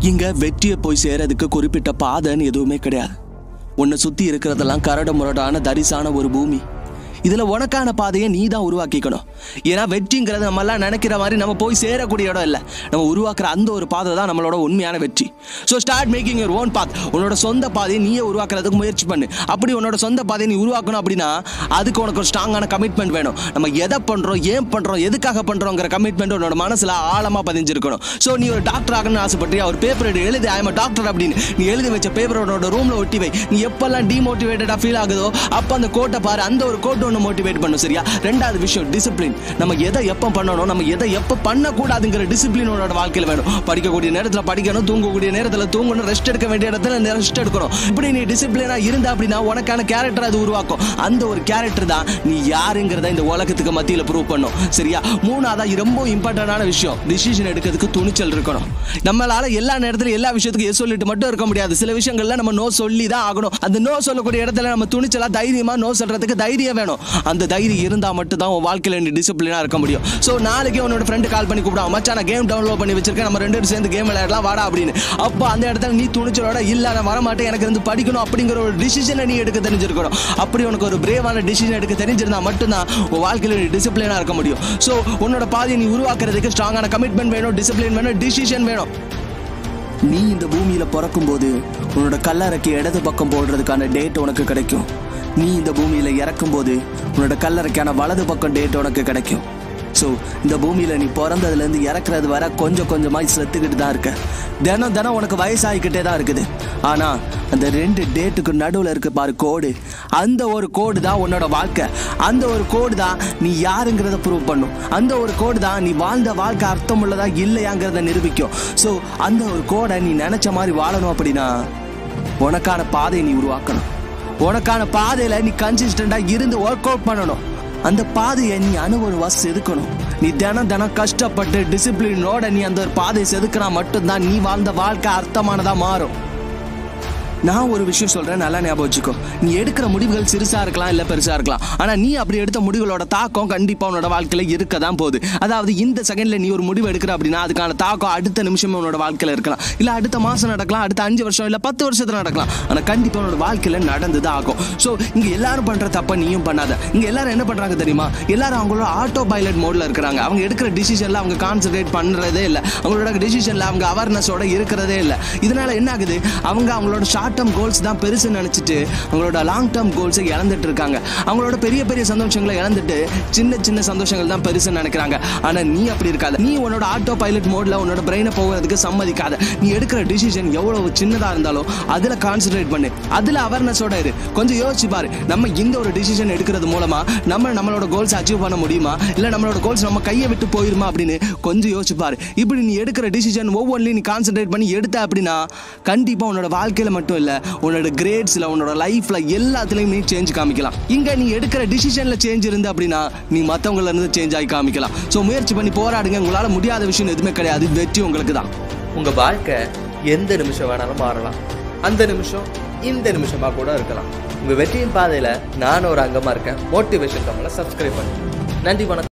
இங்க வெற்றியை போய் சேரதுக்கு குறிப்பிட்ட பாதைன்னு எதுவுமே கிடையாது உன்னை சுத்தி இருக்கிறதெல்லாம் கரடு முரடான தரிசான ஒரு பூமி இதுல உனக்கான பாதையை நீ தான் உருவாக்கிக்கணும் ஏன்னா வெற்றிங்கிறது நம்ம எல்லாம் நினைக்கிற மாதிரி நம்ம போய் சேரக்கூடிய இடம் இல்லை நம்ம உருவாக்குற அந்த ஒரு பாதை தான் நம்மளோட உண்மையான வெற்றி so start making your own path உன்னோட சொந்த பாதையை நீயே உருவாக்குறதுக்கு முயற்சி பண்ணு அப்படி உன்னோட சொந்த பாதையை நீ உருவாக்கணும் அப்படின்னா அதுக்கு உனக்கு ஒரு ஸ்ட்ராங்கான கமிட்மெண்ட் வேணும் நம்ம எதை பண்றோம் ஏன் பண்றோம் எதுக்காக பண்றோங்கிற கமிட்மெண்ட் உன்னோட மனசுல ஆழமா பதிஞ்சிருக்கணும் ஸோ நீ ஒரு டாக்டர் ஆகணும்னு ஆசைப்பட்டியா ஒரு பேப்பர் எடு எழுதி ஐம் டாக்டர் அப்படின்னு நீ எழுதி வச்ச பேப்பர் உன்னோட ரூம்ல ஒட்டி வை நீ எப்பெல்லாம் டிமோட்டிவேட்டடா ஃபீல் ஆகுதோ அப்ப அந்த கோட்டை பாரு அந்த ஒரு கோட்டை ஒன்று மோட்டிவேட் பண்ணும் சரியா ரெண்டாவது விஷயம் டிசிப்ளின் நம்ம எதை எப்போ பண்ணணும் நம்ம எதை எப்போ பண்ணக்கூடாதுங்கிற டிசிப்ளின் உன்னோட வாழ்க்கையில் வேணும் படிக்கக்கூடிய நேரத்தில் படிக்கணும் தூங்கக்கூடிய நேரத்தில் தூங்கணும் ரெஸ்ட் எடுக்க வேண்டிய இடத்துல ரெஸ்ட் எடுக்கணும் இப்படி நீ டிசிப்ளினா இருந்தா அப்படின்னா உனக்கான கேரக்டர் அது உருவாக்கும் அந்த ஒரு கேரக்டர் தான் நீ யாருங்கிறத இந்த உலகத்துக்கு மத்தியில் ப்ரூவ் பண்ணும் சரியா மூணாவதா ரொம்ப இம்பார்ட்டன்டான விஷயம் டிசிஷன் எடுக்கிறதுக்கு துணிச்சல் இருக்கணும் நம்மளால எல்லா நேரத்திலும் எல்லா விஷயத்துக்கும் எஸ் சொல்லிட்டு மட்டும் இருக்க முடியாது சில விஷயங்கள்ல நம்ம நோ சொல்லி தான் ஆகணும் அந்த நோ சொல்லக்கூடிய இடத்துல நம்ம துணிச்சலா தைரியமா நோ சொல்றதுக்கு தைரியம் வேணும் அந்த தைரியம் இருந்தா மட்டும் தான் உன் வாழ்க்கையில நீ டிசிப்ளினா இருக்க முடியும் ஸோ நாளைக்கு உன்னோட ஃப்ரெண்டு கால் பண்ணி கூப்பிடுவான் மச்சான் நான் கேம் டவுன்லோட் பண்ணி வச்சிருக்கேன் நம்ம ரெண்டு பேரும் சேர்ந்து கேம் விளையாடலாம் வாடா அப்படின்னு அப்போ அந்த இடத்துல நீ துணிச்சலோட இல்ல நான் வரமாட்டேன் எனக்கு இருந்து படிக்கணும் அப்படிங்கிற ஒரு டிசிஷனை நீ எடுக்க தெரிஞ்சிருக்கணும் அப்படி உனக்கு ஒரு பிரேவான டிசிஷன் எடுக்க தெரிஞ்சிருந்தா மட்டும்தான் உன் வாழ்க்கையில நீ டிசிப்ளினா இருக்க முடியும் ஸோ உன்னோட பாதையை நீ உருவாக்குறதுக்கு ஸ்ட்ராங்கான கமிட்மெண்ட் வேணும் டிசிப்ளின் வேணும் டிசிஷன் வேணும் நீ இந்த பூமியில பிறக்கும்போது உன்னோட கல்லறைக்கு இடது பக்கம் போடுறதுக்கான டேட் உனக்கு கிடைக்கும் நீ இந்த பூமியில இறக்கும்போது உன்னோட கல்லறைக்கான வலது பக்கம் டேட் உனக்கு கிடைக்கும் ஸோ இந்த பூமியில நீ பிறந்ததுலேருந்து இறக்குறது வர கொஞ்சம் கொஞ்சமாக செத்துக்கிட்டு தான் இருக்க தினம் தினம் உனக்கு வயசாகிக்கிட்டே தான் இருக்குது ஆனா அந்த ரெண்டு டேட்டுக்கு நடுவில் இருக்கு பாரு கோடு அந்த ஒரு கோடு தான் உன்னோட வாழ்க்கை அந்த ஒரு கோடு தான் நீ யாருங்கிறத ப்ரூவ் பண்ணும் அந்த ஒரு கோடு தான் நீ வாழ்ந்த வாழ்க்கை அர்த்தமுள்ளதா இல்லையாங்கிறத நிரூபிக்கும் ஸோ அந்த ஒரு கோடை நீ நினைச்ச மாதிரி வாழணும் அப்படின்னா உனக்கான பாதையை நீ உருவாக்கணும் உனக்கான பாதையில நீ கன்சிஸ்டண்டா இருந்து ஒர்க் அவுட் பண்ணணும் அந்த பாதையை நீ அனுபவா செதுக்கணும் நீ தினம் தினம் கஷ்டப்பட்டு டிசிப்ளினோட நீ அந்த ஒரு பாதையை செதுக்கினா மட்டும்தான் நீ வாழ்ந்த வாழ்க்கை அர்த்தமானதா மாறும் நான் ஒரு விஷயம் சொல்றேன் நல்லா ஞாபகம் வச்சுக்கோ நீ எடுக்கிற முடிவுகள் சிறுசா இருக்கலாம் இல்ல பெருசா இருக்கலாம் ஆனா நீ அப்படி எடுத்த முடிவுகளோட தாக்கம் கண்டிப்பா உன்னோட வாழ்க்கையில இருக்க தான் போகுது அதாவது இந்த செகண்ட்ல நீ ஒரு முடிவு எடுக்கிற அப்படின்னா அதுக்கான தாக்கம் அடுத்த நிமிஷமே உன்னோட வாழ்க்கையில இருக்கலாம் இல்ல அடுத்த மாசம் நடக்கலாம் அடுத்த அஞ்சு வருஷம் இல்ல பத்து வருஷத்துல நடக்கலாம் ஆனா கண்டிப்பா உன்னோட வாழ்க்கையில நடந்துதான் ஆகும் சோ இங்க எல்லாரும் பண்ற தப்ப நீயும் பண்ணாத இங்க எல்லாரும் என்ன பண்றாங்க தெரியுமா எல்லாரும் அவங்களோட ஆட்டோ பைலட் மோட்ல இருக்கிறாங்க அவங்க எடுக்கிற டிசிஷன்ல அவங்க கான்சென்ட்ரேட் பண்றதே இல்ல அவங்களோட டிசிஷன்ல அவங்க அவேர்னஸோட இருக்கிறதே இல்ல இதனால என்ன ஆகுது அவங்க அவங்களோட ஷார்ட் டேர்ம் கோல்ஸ் தான் பெருசு நினைச்சிட்டு அவங்களோட லாங் டேர்ம் கோல்ஸை இழந்துட்டு இருக்காங்க அவங்களோட பெரிய பெரிய சந்தோஷங்களை இழந்துட்டு சின்ன சின்ன சந்தோஷங்கள் தான் பெருசு நினைக்கிறாங்க ஆனா நீ அப்படி இருக்காத நீ உன்னோட ஆட்டோ பைலட் மோட்ல உன்னோட பிரெயினை போகிறதுக்கு சம்மதிக்காத நீ எடுக்கிற டிசிஷன் எவ்வளவு சின்னதா இருந்தாலும் அதுல கான்சென்ட்ரேட் பண்ணு அதுல அவேர்னஸோட இரு கொஞ்சம் யோசிச்சு பாரு நம்ம இந்த ஒரு டிசிஷன் எடுக்கிறது மூலமா நம்ம நம்மளோட கோல்ஸ் அச்சீவ் பண்ண முடியுமா இல்ல நம்மளோட கோல்ஸ் நம்ம கையை விட்டு போயிருமா அப்படின்னு கொஞ்சம் யோசிச்சு பாரு இப்படி நீ எடுக்கிற டிசிஷன் ஒவ்வொன்றிலையும் நீ கான்சென்ட்ரேட் பண்ணி எடுத்த அப்படின்னா கண்டிப்பா உன்னோட வாழ்க்கையில மட்டும் இல்ல உன்னோட கிரேட்ஸ்ல உன்னோட லைஃப்ல எல்லாத்துலயும் நீ சேஞ்ச் காமிக்கலாம் இங்க நீ எடுக்கிற டிசிஷன்ல சேஞ்ச் இருந்து அப்படின்னா நீ மத்தவங்கள இருந்து சேஞ்ச் ஆகி காமிக்கலாம் சோ முயற்சி பண்ணி போராடுங்க உங்களால முடியாத விஷயம் எதுவுமே கிடையாது வெற்றி உங்களுக்கு தான் உங்க வாழ்க்கை எந்த நிமிஷம் வேணாலும் மாறலாம் அந்த நிமிஷம் இந்த நிமிஷமா கூட இருக்கலாம் உங்க வெற்றியின் பாதையில நானும் ஒரு அங்கமா இருக்கேன் மோட்டிவேஷன் தமிழை சப்ஸ்கிரைப் பண்ணுங்க நன்றி வணக்கம்